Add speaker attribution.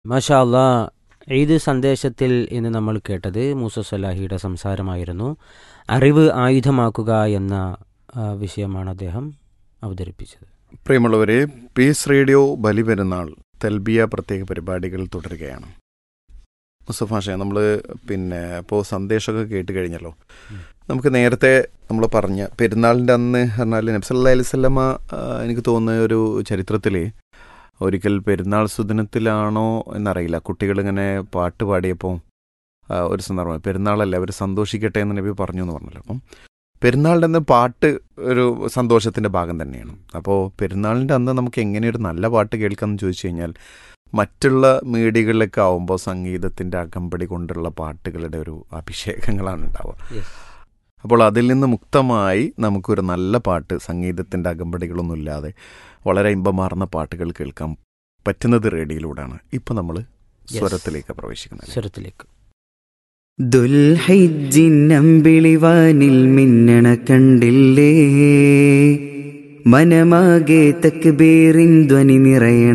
Speaker 1: മാഷാ അല്ലാ ഈദ് സന്ദേശത്തിൽ ഇന്ന് നമ്മൾ കേട്ടത് മൂസ സലാഹിയുടെ സംസാരമായിരുന്നു അറിവ് ആയുധമാക്കുക എന്ന ആ, വിഷയമാണ് അദ്ദേഹം അവതരിപ്പിച്ചത്
Speaker 2: പ്രിയമുള്ളവരെ പീസ് റേഡിയോ ബലിപെരുന്നാൾ തെൽബിയ പ്രത്യേക പരിപാടികൾ തുടരുകയാണ് മുസ്തഫാഷ നമ്മൾ പിന്നെ ഇപ്പോൾ സന്ദേശമൊക്കെ കേട്ട് കഴിഞ്ഞല്ലോ നമുക്ക് നേരത്തെ നമ്മൾ പറഞ്ഞ പെരുന്നാളിൻ്റെ അന്ന് പറഞ്ഞാൽ നബ്സല്ലാ അലിസ്വല്ലമ്മ എനിക്ക് തോന്നുന്ന ഒരു ചരിത്രത്തിൽ ഒരിക്കൽ പെരുന്നാൾ സുദിനത്തിലാണോ എന്നറിയില്ല കുട്ടികളിങ്ങനെ പാട്ട് പാടിയപ്പോൾ ആ, ഒരു സന്ദർഭം പെരുന്നാളല്ലേ അവർ സന്തോഷിക്കട്ടെ എന്ന് നബി പറഞ്ഞു എന്ന് പറഞ്ഞല്ലോ അപ്പം പെരുന്നാളിൻ്റെ അന്ന് പാട്ട് ഒരു സന്തോഷത്തിൻ്റെ ഭാഗം തന്നെയാണ് അപ്പോൾ പെരുന്നാളിൻ്റെ അന്ന് നമുക്ക് എങ്ങനെ ഒരു നല്ല പാട്ട് കേൾക്കാമെന്ന് ചോദിച്ചു കഴിഞ്ഞാൽ മറ്റുള്ള മീഡിയകളിലൊക്കെ ആവുമ്പോൾ സംഗീതത്തിൻ്റെ അകമ്പടി കൊണ്ടുള്ള പാട്ടുകളുടെ ഒരു അഭിഷേകങ്ങളാണ് ഉണ്ടാവുക അപ്പോൾ അതിൽ നിന്ന് മുക്തമായി നമുക്കൊരു നല്ല പാട്ട് സംഗീതത്തിൻ്റെ അകമ്പടികളൊന്നും ഇല്ലാതെ വളരെ ഇമ്പമാർന്ന പാട്ടുകൾ കേൾക്കാൻ പറ്റുന്നത് റേഡിയോയിലൂടെയാണ് ഇപ്പം നമ്മൾ സ്വരത്തിലേക്ക് പ്രവേശിക്കുന്നത്
Speaker 1: സ്വരത്തിലേക്ക്
Speaker 3: ദുൽഹൈജിന്നമ്പിളിവാനിൽ മിന്നണ കണ്ടില്ലേ മനമാകെ തക്ബീറിൻ ധ്വനി നിറയണ